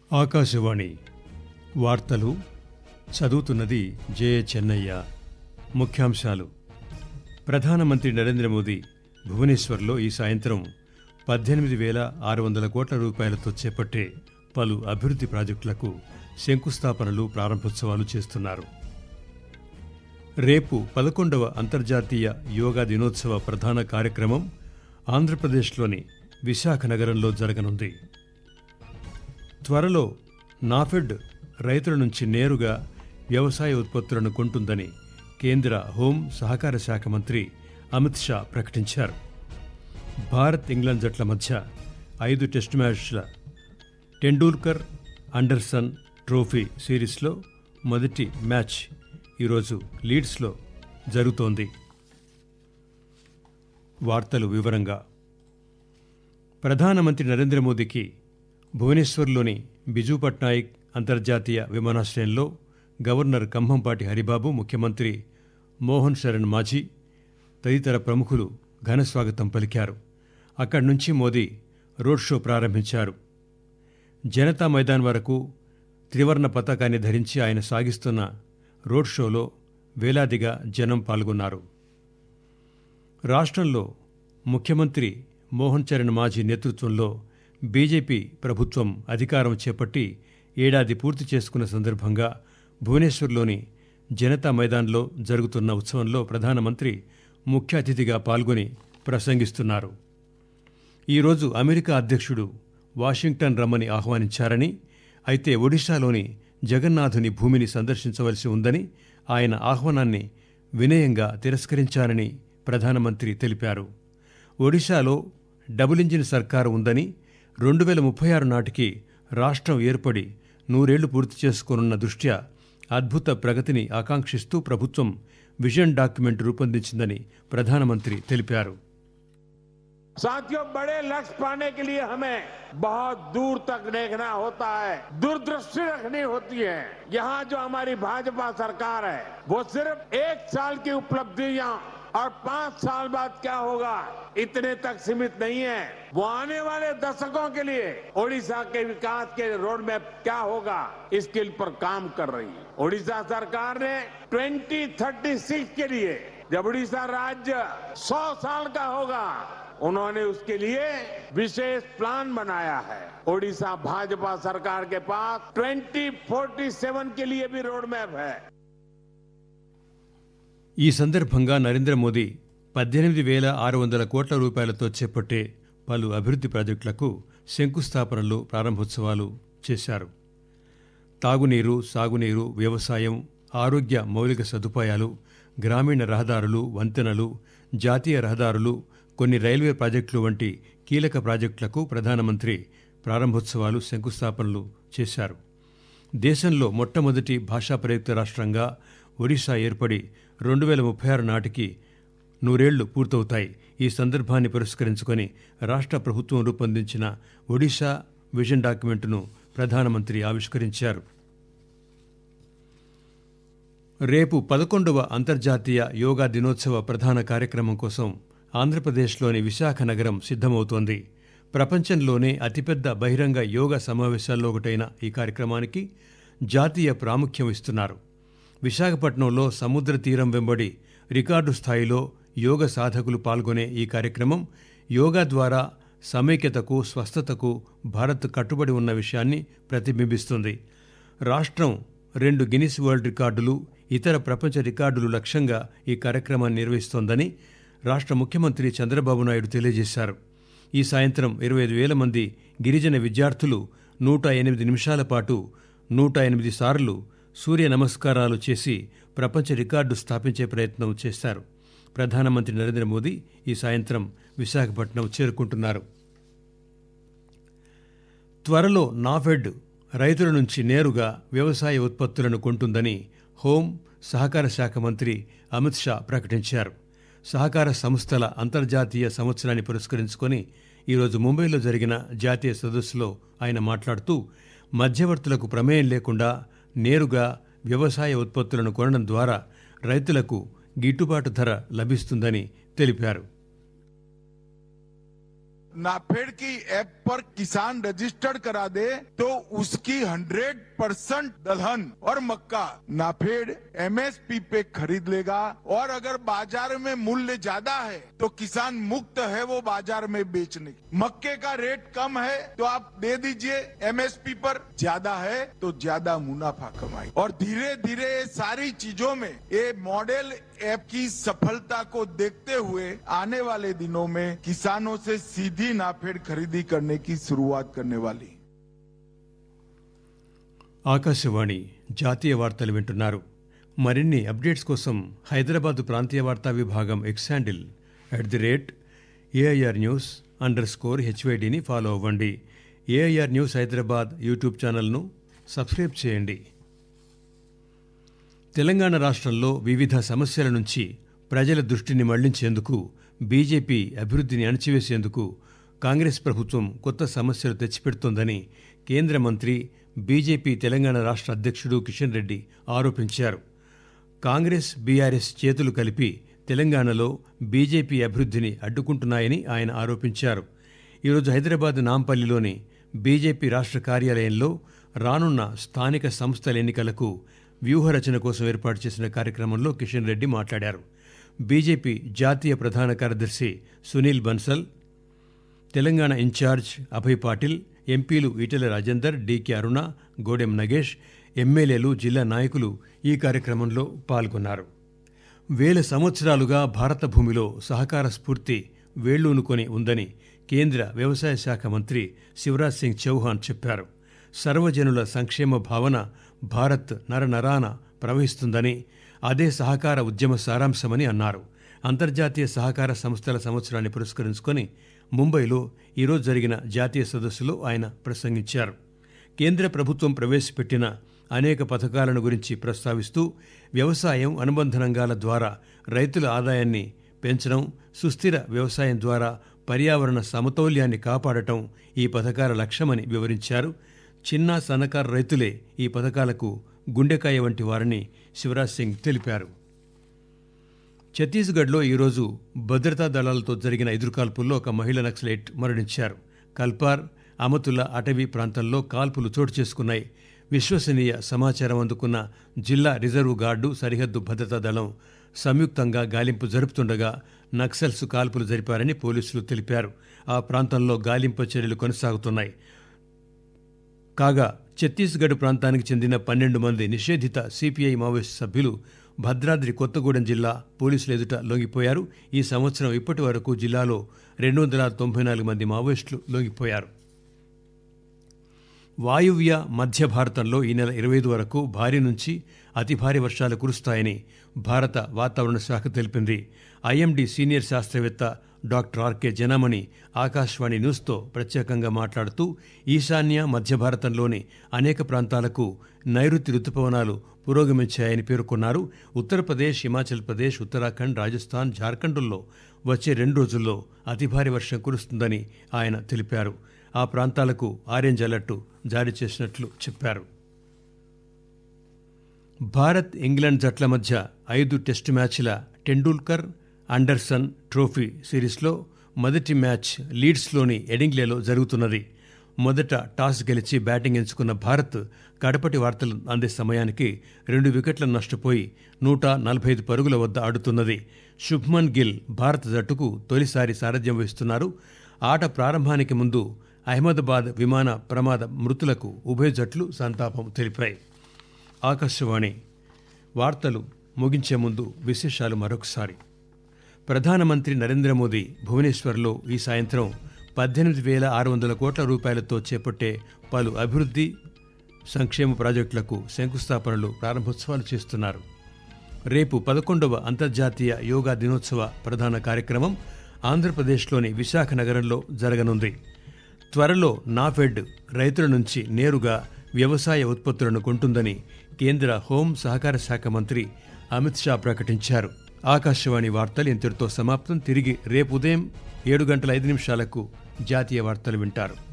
ఆకాశవాణి వార్తలు చదువుతున్నది జే చెన్నయ్య ముఖ్యాంశాలు ప్రధానమంత్రి నరేంద్ర మోదీ భువనేశ్వర్లో ఈ సాయంత్రం పద్దెనిమిది వేల ఆరు వందల కోట్ల రూపాయలతో చేపట్టే పలు అభివృద్ది ప్రాజెక్టులకు శంకుస్థాపనలు ప్రారంభోత్సవాలు చేస్తున్నారు రేపు పదకొండవ అంతర్జాతీయ యోగా దినోత్సవ ప్రధాన కార్యక్రమం ఆంధ్రప్రదేశ్లోని విశాఖ నగరంలో జరగనుంది త్వరలో నాఫెడ్ రైతుల నుంచి నేరుగా వ్యవసాయ ఉత్పత్తులను కొంటుందని కేంద్ర హోం సహకార శాఖ మంత్రి అమిత్ షా ప్రకటించారు భారత్ ఇంగ్లాండ్ జట్ల మధ్య ఐదు టెస్టు మ్యాచ్ల టెండూల్కర్ అండర్సన్ ట్రోఫీ సిరీస్లో మొదటి మ్యాచ్ ఈరోజు లీడ్స్లో జరుగుతోంది వార్తలు వివరంగా ప్రధానమంత్రి నరేంద్ర మోదీకి భువనేశ్వర్లోని బిజు పట్నాయక్ అంతర్జాతీయ విమానాశ్రయంలో గవర్నర్ కంభంపాటి హరిబాబు ముఖ్యమంత్రి మోహన్ శరణ్ మాఝీ తదితర ప్రముఖులు ఘన స్వాగతం పలికారు అక్కడి నుంచి మోదీ రోడ్ షో ప్రారంభించారు జనతా మైదాన్ వరకు త్రివర్ణ పతాకాన్ని ధరించి ఆయన సాగిస్తున్న రోడ్ షోలో వేలాదిగా జనం పాల్గొన్నారు రాష్ట్రంలో ముఖ్యమంత్రి మోహన్ చరణ్ మాఝీ నేతృత్వంలో బీజేపీ ప్రభుత్వం అధికారం చేపట్టి ఏడాది పూర్తి చేసుకున్న సందర్భంగా భువనేశ్వర్లోని జనతా మైదాన్లో జరుగుతున్న ఉత్సవంలో ప్రధానమంత్రి ముఖ్య అతిథిగా పాల్గొని ప్రసంగిస్తున్నారు ఈరోజు అమెరికా అధ్యక్షుడు వాషింగ్టన్ రమ్మని ఆహ్వానించారని అయితే ఒడిశాలోని జగన్నాథుని భూమిని సందర్శించవలసి ఉందని ఆయన ఆహ్వానాన్ని వినయంగా తిరస్కరించారని ప్రధానమంత్రి తెలిపారు ఒడిశాలో డబుల్ ఇంజిన్ సర్కారు ఉందని రెండు వేల ముప్పై ఆరు నాటికి రాష్ట్రం ఏర్పడి నూరేళ్లు పూర్తి చేసుకోనున్న దృష్ట్యా అద్భుత ప్రగతిని ఆకాంక్షిస్తూ ప్రభుత్వం విజన్ డాక్యుమెంట్ రూపొందించిందని ప్రధానమంత్రి తెలిపారు साथियों बड़े लक्ष्य पाने के लिए हमें बहुत दूर तक देखना होता है दूरदृष्टि रखनी होती है यहाँ जो हमारी भाजपा सरकार है वो सिर्फ एक साल की उपलब्धियां और पांच साल बाद क्या होगा इतने तक सीमित नहीं है वो आने वाले दशकों के लिए ओडिशा के विकास के रोड मैप क्या होगा इसके पर काम कर रही है ओडिशा सरकार ने 2036 के लिए जब उड़ीसा राज्य 100 साल का होगा उन्होंने उसके लिए विशेष प्लान बनाया है ओडिशा भाजपा सरकार के पास 2047 के लिए भी रोड मैप है ఈ సందర్భంగా నరేంద్ర మోదీ పద్దెనిమిది వేల ఆరు వందల కోట్ల రూపాయలతో చేపట్టే పలు అభివృద్ది ప్రాజెక్టులకు శంకుస్థాపనలు ప్రారంభోత్సవాలు చేశారు తాగునీరు సాగునీరు వ్యవసాయం ఆరోగ్య మౌలిక సదుపాయాలు గ్రామీణ రహదారులు వంతెనలు జాతీయ రహదారులు కొన్ని రైల్వే ప్రాజెక్టులు వంటి కీలక ప్రాజెక్టులకు ప్రధానమంత్రి ప్రారంభోత్సవాలు శంకుస్థాపనలు చేశారు దేశంలో మొట్టమొదటి భాషా ప్రయుక్త రాష్ట్రంగా ఒడిశా ఏర్పడి రెండు వేల ముప్పై ఆరు నాటికి నూరేళ్లు పూర్తవుతాయి ఈ సందర్భాన్ని పురస్కరించుకొని రాష్ట్ర ప్రభుత్వం రూపొందించిన ఒడిశా విజన్ డాక్యుమెంటును ప్రధానమంత్రి ఆవిష్కరించారు రేపు పదకొండవ అంతర్జాతీయ యోగా దినోత్సవ ప్రధాన కార్యక్రమం కోసం ఆంధ్రప్రదేశ్లోని విశాఖ నగరం సిద్ధమవుతోంది ప్రపంచంలోనే అతిపెద్ద బహిరంగ యోగా సమావేశాల్లో ఒకటైన ఈ కార్యక్రమానికి జాతీయ ప్రాముఖ్యం ఇస్తున్నారు విశాఖపట్నంలో సముద్ర తీరం వెంబడి రికార్డు స్థాయిలో యోగ సాధకులు పాల్గొనే ఈ కార్యక్రమం యోగా ద్వారా సమైక్యతకు స్వస్థతకు భారత్ కట్టుబడి ఉన్న విషయాన్ని ప్రతిబింబిస్తుంది రాష్ట్రం రెండు గిన్నిస్ వరల్డ్ రికార్డులు ఇతర ప్రపంచ రికార్డులు లక్ష్యంగా ఈ కార్యక్రమాన్ని నిర్వహిస్తోందని రాష్ట్ర ముఖ్యమంత్రి చంద్రబాబు నాయుడు తెలియజేశారు ఈ సాయంత్రం ఇరవై ఐదు వేల మంది గిరిజన విద్యార్థులు నూట ఎనిమిది నిమిషాల పాటు నూట ఎనిమిది సార్లు సూర్య నమస్కారాలు చేసి ప్రపంచ రికార్డు స్థాపించే ప్రయత్నం చేశారు ప్రధానమంత్రి నరేంద్ర మోదీ ఈ సాయంత్రం విశాఖపట్నం చేరుకుంటున్నారు త్వరలో నాఫెడ్ రైతుల నుంచి నేరుగా వ్యవసాయ ఉత్పత్తులను కొంటుందని హోం సహకార శాఖ మంత్రి అమిత్ షా ప్రకటించారు సహకార సంస్థల అంతర్జాతీయ సంవత్సరాన్ని పురస్కరించుకొని ఈరోజు ముంబైలో జరిగిన జాతీయ సదస్సులో ఆయన మాట్లాడుతూ మధ్యవర్తులకు ప్రమేయం లేకుండా నేరుగా వ్యవసాయ ఉత్పత్తులను కొనడం ద్వారా రైతులకు గిట్టుబాటు ధర లభిస్తుందని తెలిపారు नाफेड की ऐप पर किसान रजिस्टर्ड करा दे तो उसकी 100 परसेंट दलहन और मक्का नाफेड एमएसपी पे खरीद लेगा और अगर बाजार में मूल्य ज्यादा है तो किसान मुक्त है वो बाजार में बेचने की मक्के का रेट कम है तो आप दे दीजिए एमएसपी पर ज्यादा है तो ज्यादा मुनाफा कमाई और धीरे धीरे ये सारी चीजों में ये मॉडल ऐप की सफलता को देखते हुए आने वाले दिनों में किसानों से सीधी नाफेड खरीदी करने की शुरुआत करने वाली है ఆకాశవాణి జాతీయ వార్తలు వింటున్నారు మరిన్ని అప్డేట్స్ కోసం హైదరాబాద్ ప్రాంతీయ వార్తా విభాగం X handle at the rate AIR news underscore హెచ్వైడిని ఫాలో అవ్వండి ఏఐఆర్ న్యూస్ హైదరాబాద్ యూట్యూబ్ ఛానల్ను సబ్స్క్రైబ్ చేయండి తెలంగాణ రాష్ట్రంలో వివిధ సమస్యల నుంచి ప్రజల దృష్టిని మళ్లించేందుకు బీజేపీ అభివృద్ధిని అణచివేసేందుకు కాంగ్రెస్ ప్రభుత్వం కొత్త సమస్యలు తెచ్చిపెడుతోందని కేంద్ర మంత్రి బీజేపీ తెలంగాణ రాష్ట్ర అధ్యక్షుడు కిషన్ రెడ్డి ఆరోపించారు కాంగ్రెస్ బీఆర్ఎస్ చేతులు కలిపి తెలంగాణలో బీజేపీ అభివృద్ధిని అడ్డుకుంటున్నాయని ఆయన ఆరోపించారు ఈరోజు హైదరాబాద్ నాంపల్లిలోని బీజేపీ రాష్ట్ర కార్యాలయంలో రానున్న స్థానిక సంస్థల ఎన్నికలకు వ్యూహరచన కోసం ఏర్పాటు చేసిన కార్యక్రమంలో కిషన్ రెడ్డి మాట్లాడారు బీజేపీ జాతీయ ప్రధాన కార్యదర్శి సునీల్ బన్సల్ తెలంగాణ ఇన్ఛార్జ్ అభయ్ పాటిల్ ఎంపీలు ఈటెల రాజేందర్ డీకే అరుణ గోడెం నగేష్ ఎమ్మెల్యేలు జిల్లా నాయకులు ఈ కార్యక్రమంలో పాల్గొన్నారు వేల సంవత్సరాలుగా భారత భూమిలో సహకార స్ఫూర్తి వేళ్లూనుకొని ఉందని కేంద్ర వ్యవసాయ శాఖ మంత్రి శివరాజ్ సింగ్ చౌహాన్ చెప్పారు సర్వజనుల సంక్షేమ భావన భారత్ నరనరాన ప్రవహిస్తుందని అదే సహకార ఉద్యమ సారాంశమని అన్నారు అంతర్జాతీయ సహకార సంస్థల సంవత్సరాన్ని పురస్కరించుకొని ముంబైలో ఈరోజు జరిగిన జాతీయ సదస్సులో ఆయన ప్రసంగించారు కేంద్ర ప్రభుత్వం ప్రవేశపెట్టిన అనేక పథకాలను గురించి ప్రస్తావిస్తూ వ్యవసాయం అనుబంధ రంగాల ద్వారా రైతుల ఆదాయాన్ని పెంచడం సుస్థిర వ్యవసాయం ద్వారా పర్యావరణ సమతౌల్యాన్ని కాపాడటం ఈ పథకాల లక్ష్యమని వివరించారు చిన్న సన్నకారు రైతులే ఈ పథకాలకు గుండెకాయ వంటి వారని శివరాజ్ సింగ్ తెలిపారు ఛత్తీస్గఢ్లో ఈరోజు భద్రతా దళాలతో జరిగిన ఎదురుకాల్పుల్లో ఒక మహిళ నక్సలైట్ మరణించారు కల్పార్ అమతుల అటవీ ప్రాంతంలో కాల్పులు చోటు చేసుకున్నాయి విశ్వసనీయ సమాచారం అందుకున్న జిల్లా రిజర్వ్ గార్డు సరిహద్దు భద్రతా దళం సంయుక్తంగా గాలింపు జరుపుతుండగా నక్సల్స్ కాల్పులు జరిపారని పోలీసులు తెలిపారు ఆ ప్రాంతంలో గాలింపు చర్యలు కొనసాగుతున్నాయి కాగా ఛత్తీస్గఢ్ ప్రాంతానికి చెందిన పన్నెండు మంది నిషేధిత సిపిఐ మావోయిస్టు సభ్యులు భద్రాద్రి కొత్తగూడెం జిల్లా పోలీసుల ఎదుట లొంగిపోయారు ఈ సంవత్సరం ఇప్పటి వరకు జిల్లాలో రెండు వందల తొంభై నాలుగు మంది మావోయిస్టులు లొంగిపోయారు వాయువ్య మధ్య భారతంలో ఈ నెల ఇరవై ఐదు వరకు భారీ నుంచి అతి భారీ వర్షాలు కురుస్తాయని భారత వాతావరణ శాఖ తెలిపింది ఐఎండీ సీనియర్ శాస్త్రవేత్త డాక్టర్ ఆర్కే జనమణి ఆకాశవాణి న్యూస్తో ప్రత్యేకంగా మాట్లాడుతూ ఈశాన్య మధ్య భారతంలోని అనేక ప్రాంతాలకు నైరుతి రుతుపవనాలు పురోగమించాయని పేర్కొన్నారు ఉత్తరప్రదేశ్ హిమాచల్ ప్రదేశ్ ఉత్తరాఖండ్ రాజస్థాన్ జార్ఖండ్ల్లో వచ్చే రెండు రోజుల్లో అతి భారీ వర్షం కురుస్తుందని ఆయన తెలిపారు ఆ ప్రాంతాలకు ఆరెంజ్ అలర్టు జారీ చేసినట్లు చెప్పారు భారత్ ఇంగ్లాండ్ జట్ల మధ్య ఐదు టెస్టు మ్యాచ్ల టెండూల్కర్ అండర్సన్ ట్రోఫీ సిరీస్లో మొదటి మ్యాచ్ లీడ్స్లోని ఎడింగ్లేలో జరుగుతున్నది మొదట టాస్ గెలిచి బ్యాటింగ్ ఎంచుకున్న భారత్ కడపటి వార్తలు అందే సమయానికి రెండు వికెట్లను నష్టపోయి నూట నలభై ఐదు పరుగుల వద్ద ఆడుతున్నది శుభ్మన్ గిల్ భారత జట్టుకు తొలిసారి సారథ్యం వహిస్తున్నారు ఆట ప్రారంభానికి ముందు అహ్మదాబాద్ విమాన ప్రమాద మృతులకు ఉభయ జట్లు సంతాపం తెలిపాయి ఆకాశవాణి వార్తలు ముగించే ముందు విశేషాలు మరొకసారి ప్రధానమంత్రి నరేంద్ర మోదీ భువనేశ్వర్లో ఈ సాయంత్రం పద్దెనిమిది వేల ఆరు వందల కోట్ల రూపాయలతో చేపట్టే పలు అభివృద్ధి సంక్షేమ ప్రాజెక్టులకు శంకుస్థాపనలు ప్రారంభోత్సవాలు చేస్తున్నారు రేపు పదకొండవ అంతర్జాతీయ యోగా దినోత్సవ ప్రధాన కార్యక్రమం ఆంధ్రప్రదేశ్లోని విశాఖ నగరంలో జరగనుంది త్వరలో నాఫెడ్ రైతుల నుంచి నేరుగా వ్యవసాయ ఉత్పత్తులను కొంటుందని కేంద్ర హోం సహకార శాఖ మంత్రి అమిత్ షా ప్రకటించారు ఆకాశవాణి వార్తలు ఇంతటితో సమాప్తం తిరిగి రేపు ఉదయం ఏడు గంటల ఐదు నిమిషాలకు జాతీయ వార్తలు వింటారు